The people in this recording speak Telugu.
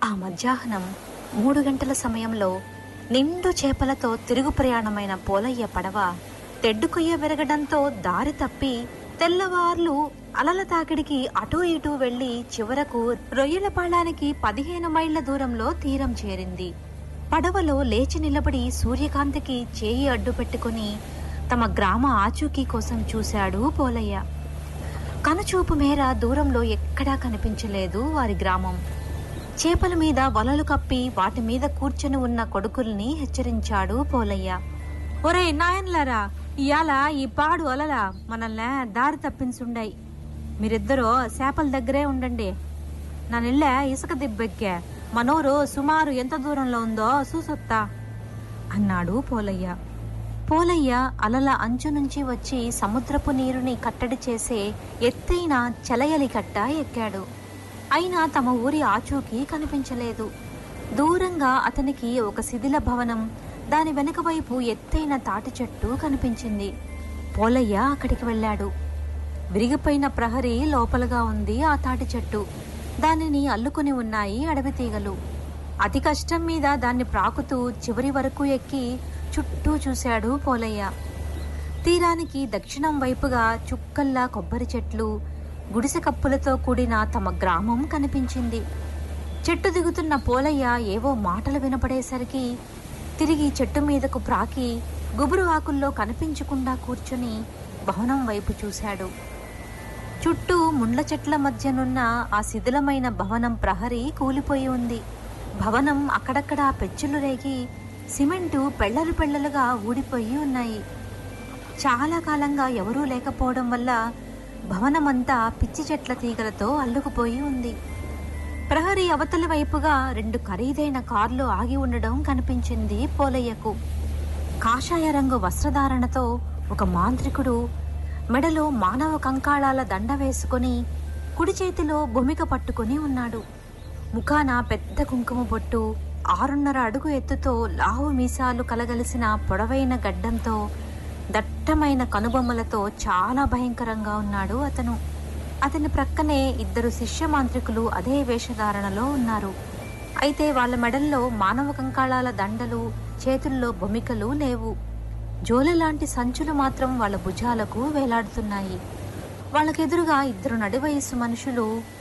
ఆ మధ్యాహ్నం మూడు గంటల సమయంలో నిండు చేపలతో తిరుగు ప్రయాణమైన పోలయ్య పడవ తెడ్డుకొయ్య విరగడంతో దారి తప్పి తెల్లవార్లు అలల తాకిడికి అటూ ఇటూ వెళ్లి చివరకు రొయ్యల పాళానికి పదిహేను మైళ్ల దూరంలో తీరం చేరింది పడవలో లేచి నిలబడి సూర్యకాంతికి చేయి అడ్డు పెట్టుకుని తమ గ్రామ ఆచూకీ కోసం చూశాడు పోలయ్య కనుచూపు మేర దూరంలో ఎక్కడా కనిపించలేదు వారి గ్రామం చేపల మీద వలలు కప్పి వాటి మీద కూర్చొని ఉన్న కొడుకుల్ని హెచ్చరించాడు పోలయ్య ఒరే నాయన్లారా ఇయాల ఈ పాడు అలలా మనల్ని దారి తప్పించుండాయి మీరిద్దరూ చేపల దగ్గరే ఉండండి నా నిల్ల ఇసుక దిబ్బెక్కే మనోరు సుమారు ఎంత దూరంలో ఉందో చూసొత్తా అన్నాడు పోలయ్య పోలయ్య అలల అంచు నుంచి వచ్చి సముద్రపు నీరుని కట్టడి చేసే ఎత్తైన చలయలి కట్ట ఎక్కాడు అయినా తమ ఊరి ఆచూకీ కనిపించలేదు దూరంగా అతనికి ఒక శిథిల భవనం దాని వెనుక వైపు ఎత్తైన తాటి చెట్టు కనిపించింది పోలయ్య అక్కడికి వెళ్ళాడు విరిగిపోయిన ప్రహరీ లోపలగా ఉంది ఆ తాటి చెట్టు దానిని అల్లుకుని ఉన్నాయి అడవి తీగలు అతి కష్టం మీద దాన్ని ప్రాకుతూ చివరి వరకు ఎక్కి చుట్టూ చూశాడు పోలయ్య తీరానికి దక్షిణం వైపుగా చుక్కల్లా కొబ్బరి చెట్లు గుడిసె కప్పులతో కూడిన తమ గ్రామం కనిపించింది చెట్టు దిగుతున్న పోలయ్య ఏవో మాటలు వినపడేసరికి తిరిగి చెట్టు మీదకు ప్రాకి గుబురు ఆకుల్లో కనిపించకుండా కూర్చుని భవనం వైపు చూశాడు చుట్టూ ముండ్ల చెట్ల మధ్యనున్న ఆ శిథిలమైన భవనం ప్రహరీ కూలిపోయి ఉంది భవనం అక్కడక్కడ పెచ్చులు రేగి సిమెంటు పెళ్లలు పెళ్లలుగా ఊడిపోయి ఉన్నాయి చాలా కాలంగా ఎవరూ లేకపోవడం వల్ల భవనమంతా పిచ్చి చెట్ల తీగలతో అల్లుకుపోయి ఉంది ప్రహరీ అవతలి వైపుగా రెండు ఖరీదైన కార్లు ఆగి ఉండడం కనిపించింది పోలయ్యకు కాషాయ రంగు వస్త్రధారణతో ఒక మాంత్రికుడు మెడలో మానవ కంకాళాల దండ వేసుకొని కుడి చేతిలో భూమిక పట్టుకొని ఉన్నాడు ముఖాన పెద్ద కుంకుమ బొట్టు ఆరున్నర అడుగు ఎత్తుతో లావు మీసాలు కలగలిసిన పొడవైన గడ్డంతో దట్టమైన కనుబొమ్మలతో చాలా భయంకరంగా ఉన్నాడు అతను అతని ప్రక్కనే ఇద్దరు శిష్య మాంత్రికులు అదే వేషధారణలో ఉన్నారు అయితే వాళ్ళ మెడల్లో మానవ కంకాళాల దండలు చేతుల్లో భూమికలు లేవు జోలె లాంటి సంచులు మాత్రం వాళ్ళ భుజాలకు వేలాడుతున్నాయి వాళ్ళకెదురుగా ఇద్దరు నడివయస్సు మనుషులు